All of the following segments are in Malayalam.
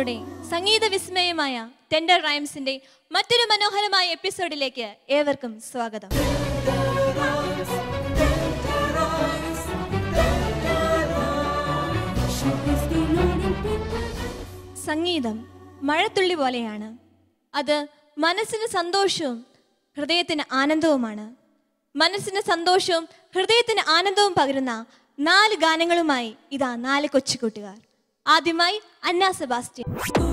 നമ്മുടെ സംഗീത വിസ്മയമായ ടെൻഡർ റൈംസിന്റെ മറ്റൊരു മനോഹരമായ എപ്പിസോഡിലേക്ക് ഏവർക്കും സ്വാഗതം സംഗീതം മഴത്തുള്ളി പോലെയാണ് അത് മനസ്സിന് സന്തോഷവും ഹൃദയത്തിന് ആനന്ദവുമാണ് മനസ്സിന് സന്തോഷവും ഹൃദയത്തിന് ആനന്ദവും പകരുന്ന നാല് ഗാനങ്ങളുമായി ഇതാ നാല് കൊച്ചുകൂട്ടുകാർ ആദ്യമായി അന്ന സെബാസ്റ്റ്യൻ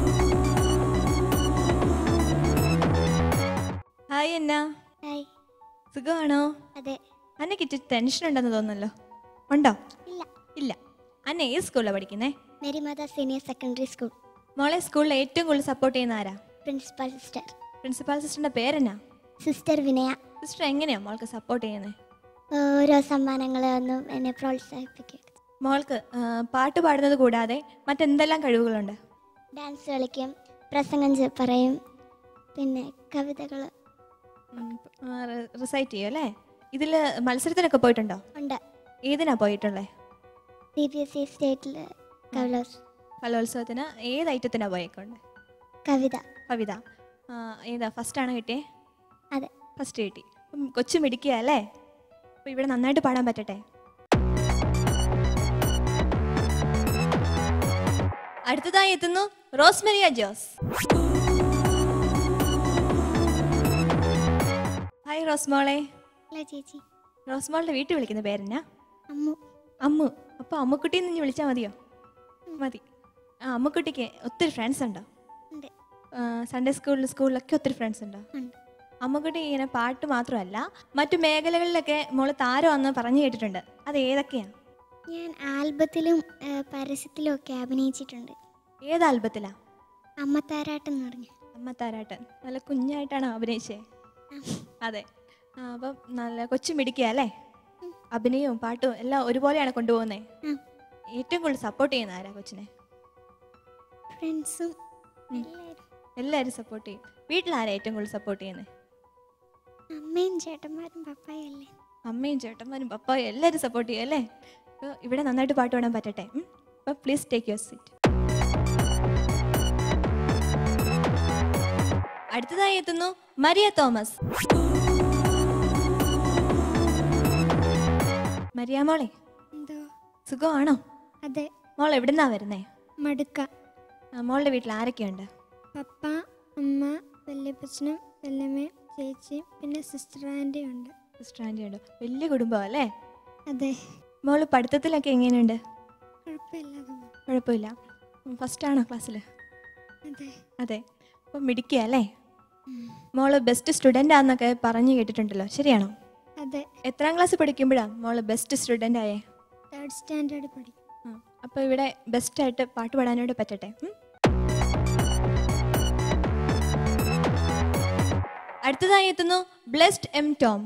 ഹായ് അന്ന ഹായ് സുഖമാണോ അതെ അന്നയ്ക്ക് ഇച്ചിരി ടെൻഷൻ ഉണ്ടെന്ന് തോന്നുന്നല്ലോ ഉണ്ടോ ഇല്ല ഇല്ല അന്ന ഏത് സ്കൂളിലാണ് പഠിക്കുന്നേ മേരിമാത സീനിയർ സെക്കൻഡറി സ്കൂൾ മോളെ സ്കൂളിൽ ഏറ്റവും കൂടുതൽ സപ്പോർട്ട് ചെയ്യുന്ന ആരാ പ്രിൻസിപ്പൽ സിസ്റ്റർ പ്രിൻസിപ്പാൾ സിസ്റ്ററിന്റെ പേരെന്നാ സിസ്റ്റർ വിനയ സിസ്റ്റർ എങ്ങനെയാ മോൾക്ക് സപ്പോർട്ട് ചെയ്യുന്നത് ഓരോ സമ്മാനങ്ങൾ ഒന്നും എന്നെ പ്രോത്സാഹിപ്പിക്കും മോൾക്ക് ആ, പാട്ട് പാടുന്നത് കൂടാതെ മറ്റെന്തെല്ലാം കഴിവുകളുണ്ട് ഡാൻസ് കളിക്കും പ്രസംഗം ചെ- പറയും പിന്നെ കവിതകൾ റിസൈറ്റ് ചെയ്യും അല്ലേ ഇതിൽ മത്സരത്തിനൊക്കെ പോയിട്ടുണ്ടോ ഉണ്ട് ഏതിനാ പോയിട്ടുള്ളത് സി ബി എസ് ഇ സ്റ്റേറ്റിൽ കവലോസ് കലോത്സവത്തിന് ഏത് ഐറ്റത്തിനാ പോയേക്കൊണ്ട് കവിത കവിത ആ, ഏതാ ഫസ്റ്റ് ആണോ കിട്ടിയേ അതെ ഫസ്റ്റ് കിട്ടി അപ്പം കൊച്ചു മിടിക്കുക അല്ലേ അപ്പോൾ ഇവിടെ നന്നായിട്ട് പാടാൻ പറ്റട്ടെ അടുത്തതായി എത്തുന്നു റോസ്മരിയ ജോസ് ഹായ് റോസ്മോളെ അല്ല ചേച്ചി റോസ്മോളുടെ വീട്ടിൽ വിളിക്കുന്ന പേരെന്നാ അമ്മു അമ്മു അപ്പോൾ അമ്മുക്കുട്ടി എന്ന് വിളിച്ചാൽ മതിയോ മതി ആ അമ്മുക്കുട്ടിക്ക് ഒത്തിരി ഫ്രണ്ട്സ് ഉണ്ടോ ഉണ്ട് ആ, സൺഡേ സ്കൂളിൽ സ്കൂളിലൊക്കെ ഒത്തിരി ഫ്രണ്ട്സ് ഉണ്ടോ ഉണ്ട് അമ്മുക്കുട്ടി ഇങ്ങനെ പാട്ട് മാത്രമല്ല മറ്റു മേഖലകളിലൊക്കെ മോള് താരമാണെന്ന് പറഞ്ഞു കേട്ടിട്ടുണ്ട് അത് ഏതൊക്കെയാ ഞാൻ ആൽബത്തിലും ഏ, പരസ്യത്തിലും ഒക്കെ അഭിനയിച്ചിട്ടുണ്ട് ഏത് ആൽബത്തിലാ അമ്മ താരാട്ടം എന്ന് പറഞ്ഞു അമ്മ താരാട്ടൻ നല്ല കുഞ്ഞായിട്ടാണോ അഭിനയിച്ചേ അതെ ആ, അപ്പം നല്ല കൊച്ചു മിടിക്കുക അല്ലേ അഭിനയവും പാട്ടും എല്ലാം ഒരുപോലെയാണ് കൊണ്ടുപോകുന്നത് ഉം. ഏറ്റവും കൂടുതൽ സപ്പോർട്ട് ചെയ്യുന്ന ആരാ കൊച്ചിനെ ഫ്രണ്ട്സും ഉം. എല്ലാവരും എല്ലാവരും സപ്പോർട്ട് ചെയ്യും വീട്ടിലാരാ ഏറ്റവും കൂടുതൽ സപ്പോർട്ട് ചെയ്യുന്നത് അമ്മയും ചേട്ടന്മാരും പപ്പായും അല്ലേ അമ്മയും ചേട്ടന്മാരും പപ്പായും എല്ലാവരും സപ്പോർട്ട് ചെയ്യും അല്ലേ അപ്പോൾ ഇവിടെ നന്നായിട്ട് പാട്ട് പാടാൻ പറ്റട്ടെ അപ്പോൾ പ്ലീസ് ടേക്ക് യുവർ സീറ്റ് അടുത്തതായി എത്തുന്നു മരിയ തോമസ് മരിയ മോളെ എന്തോ സുഖമാണോ അതെ മോൾ എവിടുന്നാ വരുന്നേ മടുക്ക ആ, മോളുടെ വീട്ടിൽ ആരൊക്കെയുണ്ട് പപ്പ അമ്മ വല്യപ്പച്ചനും വല്യമ്മയും ചേച്ചിയും പിന്നെ സിസ്റ്റർ ആൻറ്റിയും ഉണ്ട് സിസ്റ്റർ ആൻറ്റി ഉണ്ട് വലിയ കുടുംബം അല്ലേ അതെ മോള് പഠിത്തത്തിലൊക്കെ എങ്ങനെയുണ്ട് കുഴപ്പമില്ലാതെ പോകും. കുഴപ്പമില്ല ഫസ്റ്റ് ആണോ ക്ലാസ്സിൽ അതെ അതെ അപ്പം മിടിക്കുക അല്ലേ ഉം. മോള് ബെസ്റ്റ് സ്റ്റുഡൻ്റ് ആണെന്നൊക്കെ പറഞ്ഞു കേട്ടിട്ടുണ്ടല്ലോ ശരിയാണോ അതെ എത്രാം ക്ലാസ് പഠിക്കുമ്പോഴാണ് മോള് ബെസ്റ്റ് സ്റ്റുഡൻ്റ് ആയേ തേർഡ് സ്റ്റാൻഡേർഡ് പഠിക്കും ആ അപ്പോൾ ഇവിടെ ബെസ്റ്റായിട്ട് പാട്ട് പാടാനായിട്ട് പറ്റട്ടെ ഉം? അടുത്തതായി എത്തുന്നു ബ്ലെസ്ഡ് എം ടോം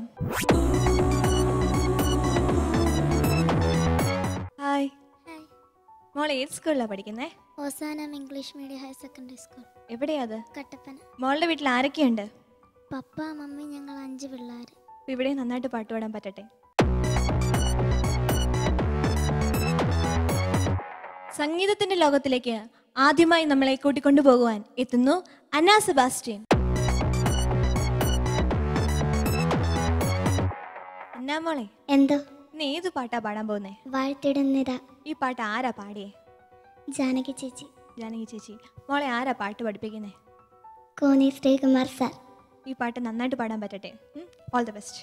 ഹായ് ഹായ് മോൾ ഏത് സ്കൂളിലാണ് പഠിക്കുന്നത് Ozanam English medium higher secondary school എവിടെയാ അത് കട്ടപ്പന മോളുടെ വീട്ടിൽ ആരൊക്കെയുണ്ട് പപ്പ മമ്മി ഞങ്ങൾ അഞ്ച് പിള്ളേർ അപ്പോൾ ഇവിടെ നന്നായിട്ട് പാട്ട് പാടാൻ പറ്റട്ടെ സംഗീതത്തിന്റെ ലോകത്തിലേക്ക് ആദ്യമായി നമ്മളെ കൂട്ടിക്കൊണ്ടു പോകുവാൻ എത്തുന്നു അന്ന സെബാസ്റ്റ്യൻ അന്നാ മോളെ എന്തോ ഇന്ന് ഏത് പാട്ടാ പാടാൻ പോകുന്നേ വാഴ്ത്തിടുന്നിത ഈ പാട്ട് ആരാ പാടിയേ ജാനകി ചേച്ചി ജാനകി ചേച്ചി മോളെ ആരാ പാട്ട് പഠിപ്പിക്കുന്നേ കോന്നി ശ്രീകുമാർ സാർ ഈ പാട്ട് നന്നായിട്ട് പാടാൻ പറ്റട്ടെ ഓൾ ദി ബെസ്റ്റ്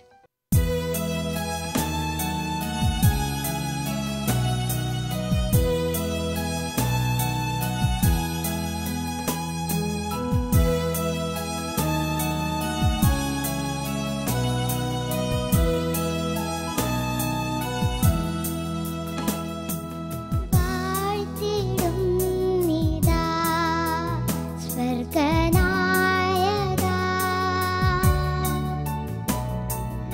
വാഴ്ത്തിടും നിതാ സ്വർഗനായക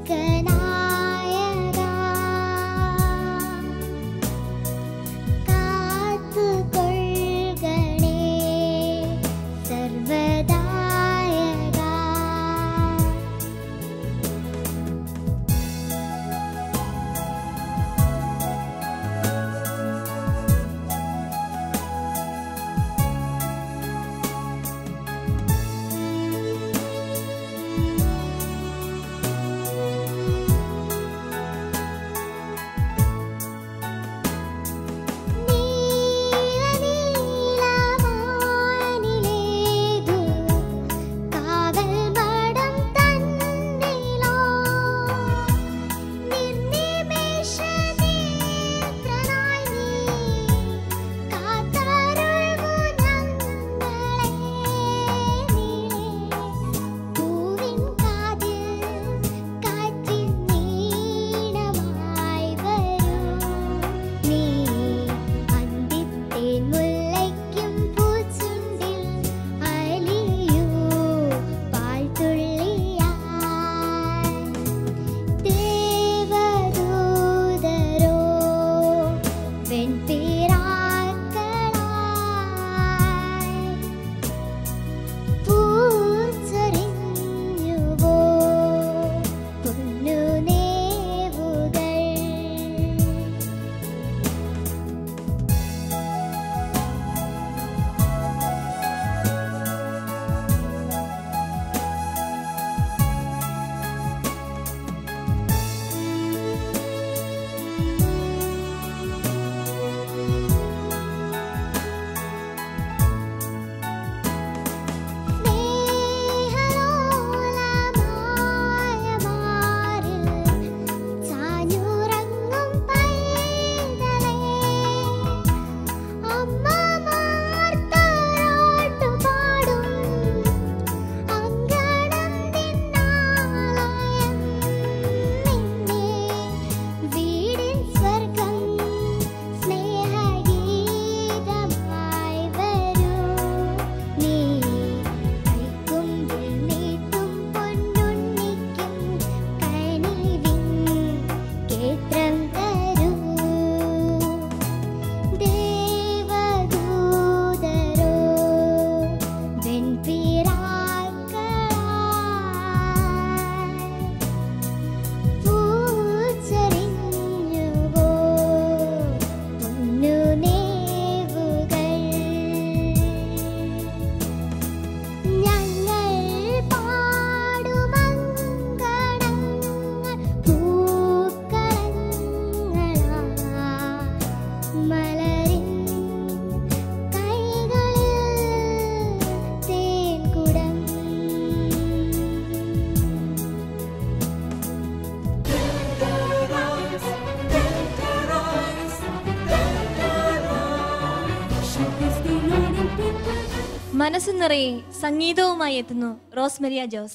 കാത്തുകൊള്ളുകണേ സർവദായക നീലനീലമാനിലേതു കാവൽ മടം തന്നിലോ നിർനിമേഷനേത്രനായി നീ കാത്തരുൾവു ഞങ്ങളെ നീളെ പൂവിൻ കാതിൽ കാറ്റിൻ നീണമായി വരൂ നീ അന്തിത്തേൻ മുല്ലയ്ക്കും പൂച്ചുണ്ടിൽ അലിയൂ പാൽത്തുള്ളിയായി ദേവദൂതരോ വെൺപീരാക്കളായി പൂച്ചൊരിഞ്ഞുവോ പൊന്നുനേവുകൾ സ്നേഹലോലമായ മാറിൽ ചാഞ്ഞുറങ്ങും പൈതലേ അമ്മമാർ താരാട്ടുപാടും അങ്കണം നിന്നാലയം നിന്നെ വീടിൻ സ്വർഗം സ്നേഹഗീതമായി വരൂ നീ കൈക്കുമ്പിൽ നീട്ടും പൊന്നുണ്ണിക്കും കനിവിൻ കേത്രം തരൂ ദേവദൂതരോ വെൺപീരാക്കളായി പൂച്ചെറിഞ്ഞുവോ പൊന്നുനേവുകൾ ഞങ്ങൾ പാടുമങ്കണങ്ങൾ പൂക്കളങ്ങളാ മലരിൻ കൈകളിൽ തേൻകുടം മനസ്സ് നിറയെ സംഗീതവുമായി എത്തുന്നു റോസ്മരിയ ജോസ്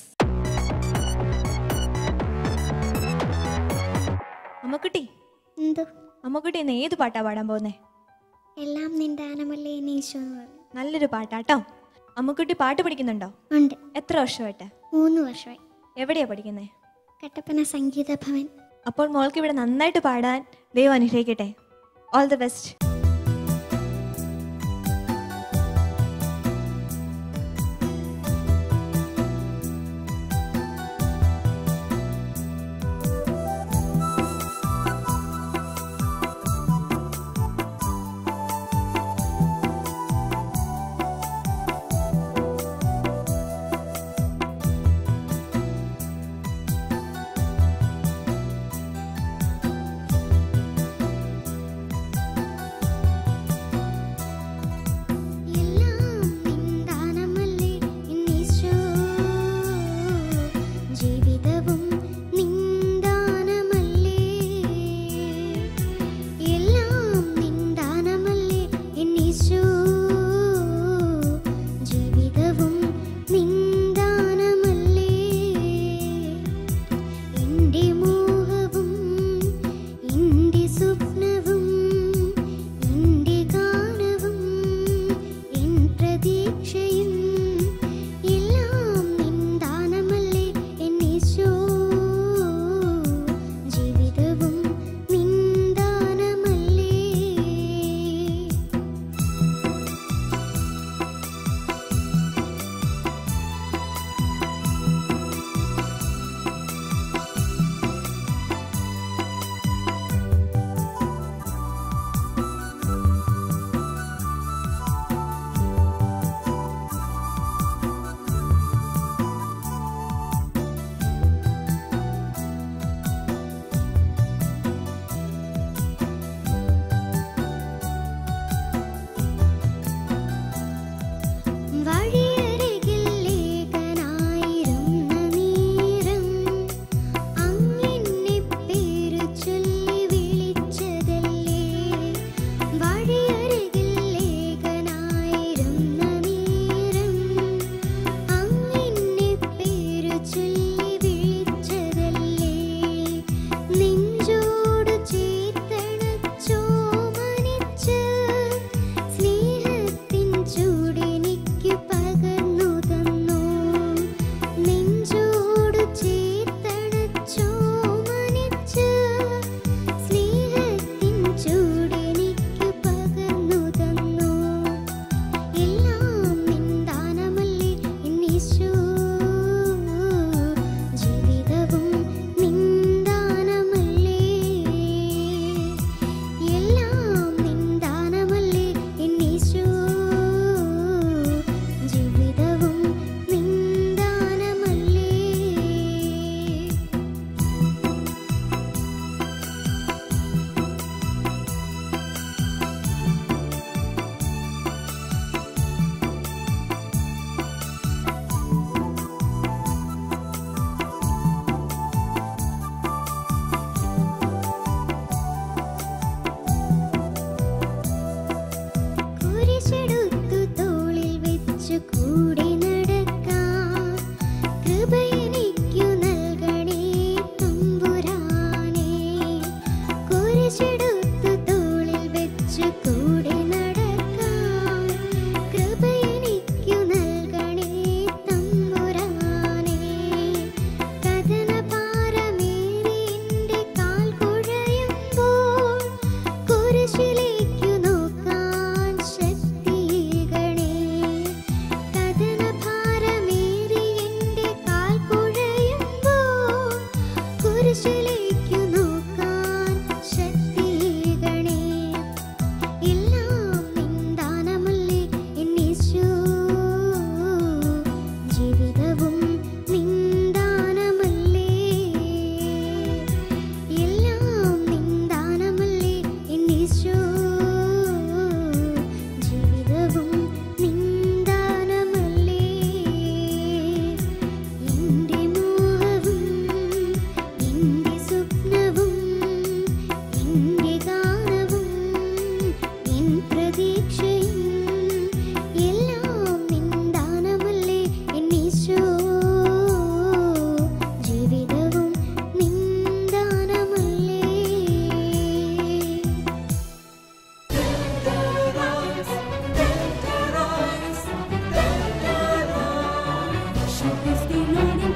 അമ്മക്കുട്ടി എന്തോ അമ്മക്കുട്ടി ഇന്ന് ഏത് പാട്ടാ പാടാൻ പോകുന്നേ എല്ലാം നിന്റെ ആനമല്ലേ നീശോ എന്ന് പറഞ്ഞു നല്ലൊരു പാട്ടാട്ടോ അമ്മക്കുട്ടി പാട്ട് പഠിക്കുന്നുണ്ടോ ഉണ്ട് എത്ര വർഷമായിട്ട് മൂന്ന് വർഷമായി എവിടെയാ പഠിക്കുന്നേ കട്ടപ്പന സംഗീത ഭവൻ അപ്പോൾ മോൾക്ക് ഇവിടെ നന്നായിട്ട് പാടാൻ ദൈവം അനുഗ്രഹിക്കട്ടെ ഓൾ ദി ബെസ്റ്റ് യേശുവേ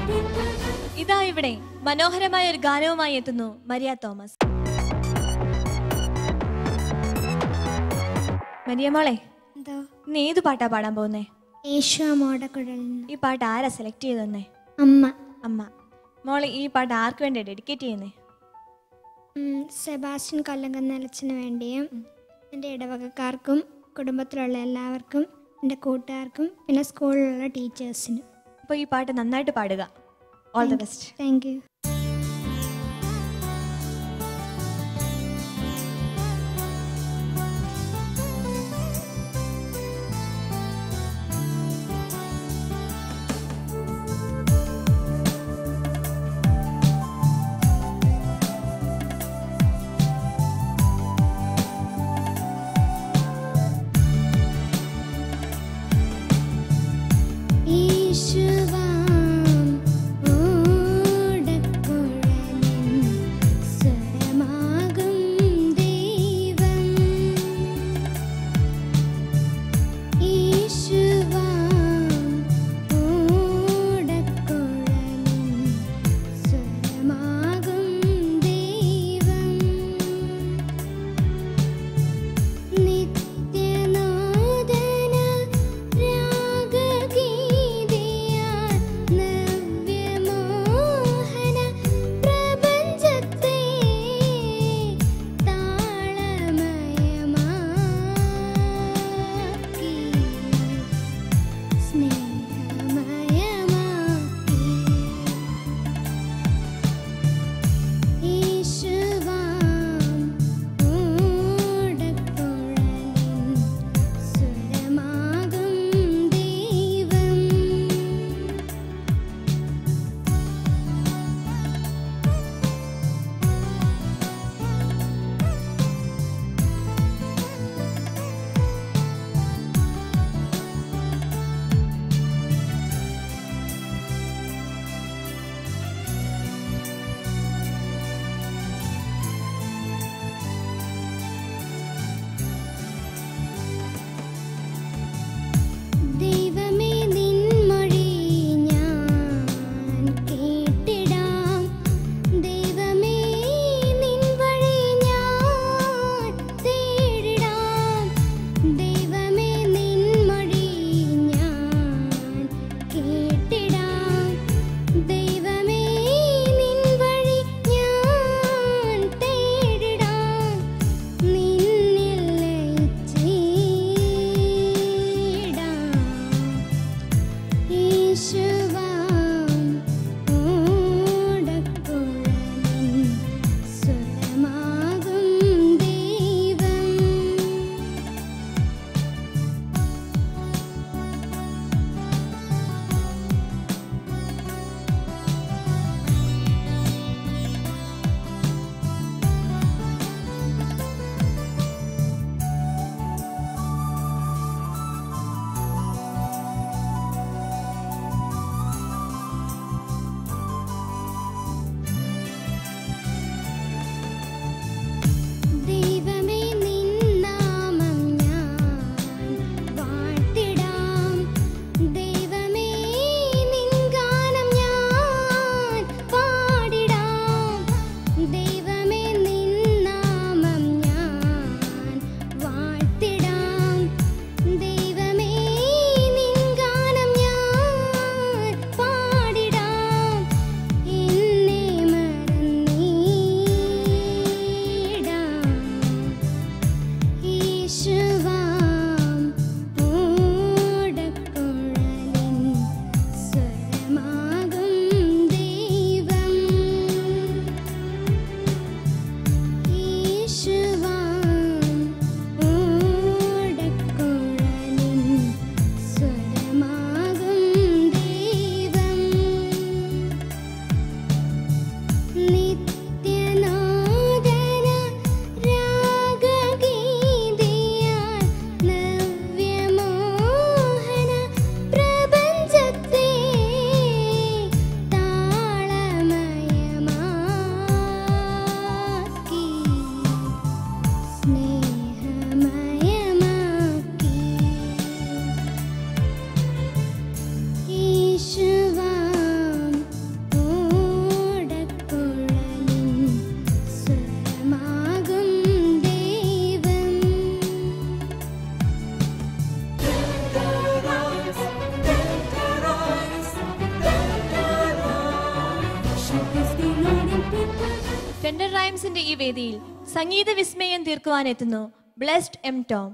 ഇതാ ഇവിടെ മനോഹരമായ ഒരു ഗാനവുമായി എത്തുന്നു മരിയ തോമസ് മരിയ മോളെ എന്തോ ഇന്ന് ഏത് പാട്ടാ പാടാൻ പോകുന്നേ യേശു മോടക്കുഴലിന് ഈ പാട്ട് ആരാ സെലക്ട് ചെയ്ത് തന്നേ അമ്മ അമ്മ മോളെ ഈ പാട്ട് ആർക്ക് വേണ്ടി ഡെഡിക്കേറ്റ് ചെയ്യുന്നേ ഉം, സെബാസ്റ്റ്യൻ കൊല്ലങ്കന്നലച്ചന് വേണ്ടിയും എൻ്റെ ഇടവകക്കാർക്കും കുടുംബത്തിലുള്ള എല്ലാവർക്കും എൻ്റെ കൂട്ടുകാർക്കും പിന്നെ സ്കൂളിലുള്ള ടീച്ചേഴ്സിനും അപ്പോൾ ഈ പാട്ട് നന്നായിട്ട് പാടുക all the best thank you യേശുവാം ഓടക്കുഴലിൻ ടെൻഡർ റൈംസിന്റെ ഈ വേദിയിൽ സംഗീത വിസ്മയം തീർക്കുവാൻ എത്തുന്നു ബ്ലെസ്ഡ് എം ടോം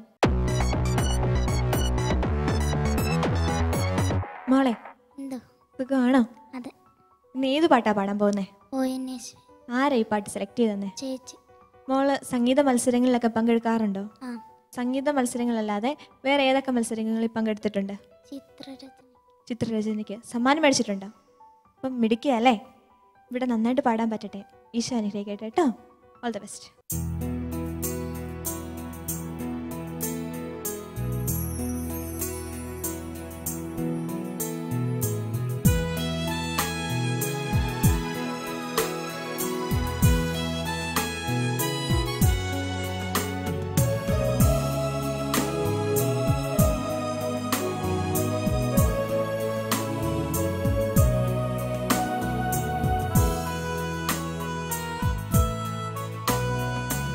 മോളെ എന്തോ സുഖമാണോ അതെ ഇന്ന് ഏത് പാട്ടാ പാടാൻ പോകുന്നേ ഒ എൻ എസ് ആരാ ഈ പാട്ട് സെലക്ട് ചെയ്തന്നെ ചേച്ചി മോള് സംഗീത മത്സരങ്ങളിലൊക്കെ പങ്കെടുക്കാറുണ്ടോ ആ സംഗീത മത്സരങ്ങളല്ലാതെ വേറെ ഏതൊക്കെ മത്സരങ്ങളിൽ പങ്കെടുത്തിട്ടുണ്ട് ചിത്രരചന ചിത്രരചനയ്ക്ക് സമ്മാനം മേടിച്ചിട്ടുണ്ടോ അപ്പം മിടുക്കുക അല്ലേ ഇവിടെ നന്നായിട്ട് പാടാൻ പറ്റട്ടെ ഈശോ അനുഗ്രഹിക്കട്ടെ കേട്ടോ ഓൾ ദ ബെസ്റ്റ് ും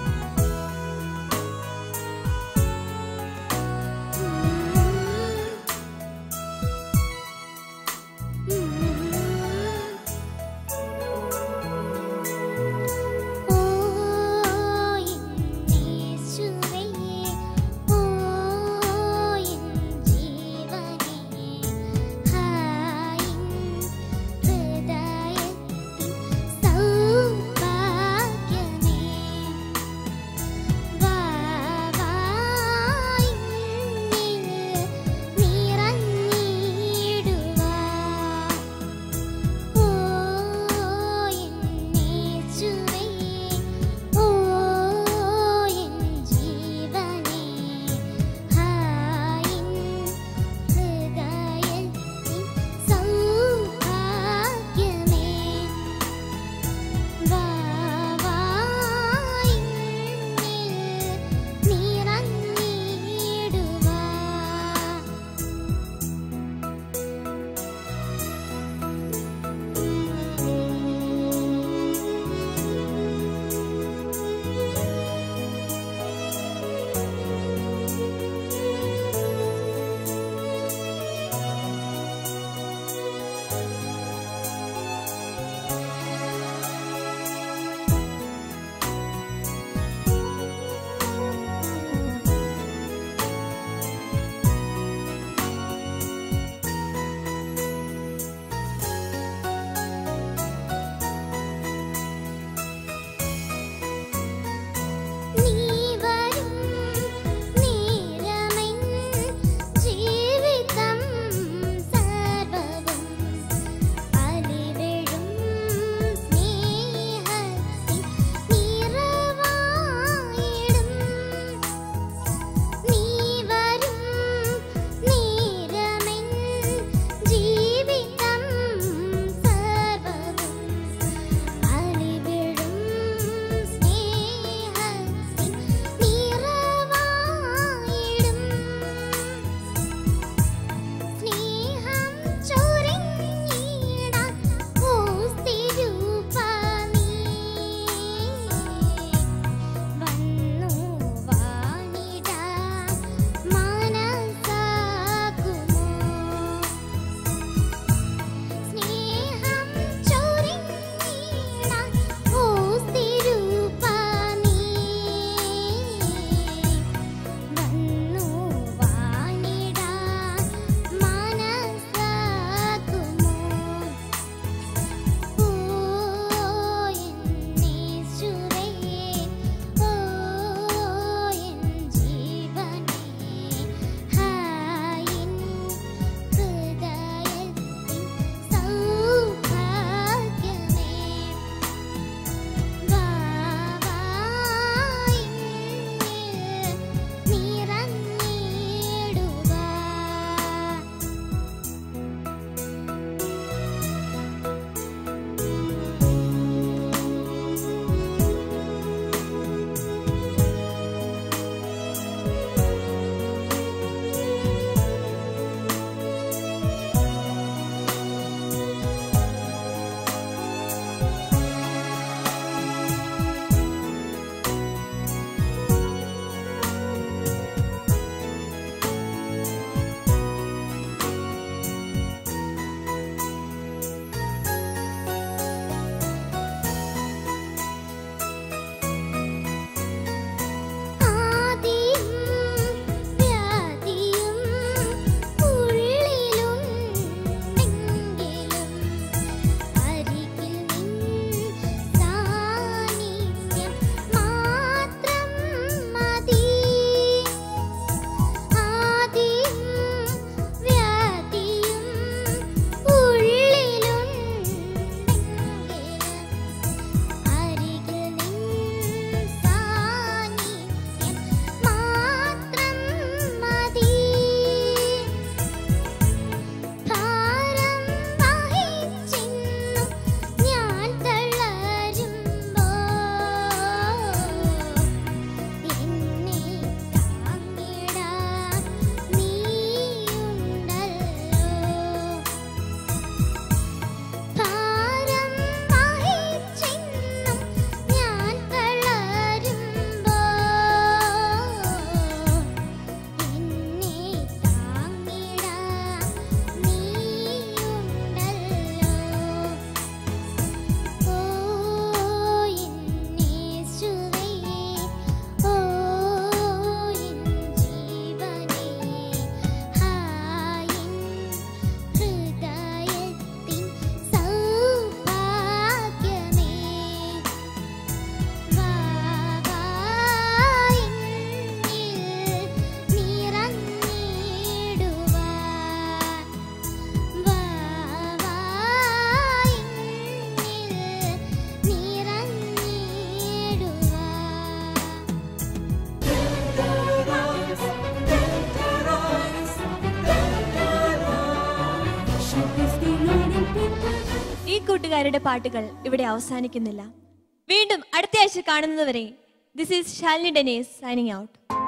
കൂട്ടുകാരുടെ പാട്ടുകൾ ഇവിടെ അവസാനിക്കുന്നില്ല വീണ്ടും അടുത്ത ആഴ്ച കാണുന്നതുവരെ this is Shalini Denise signing out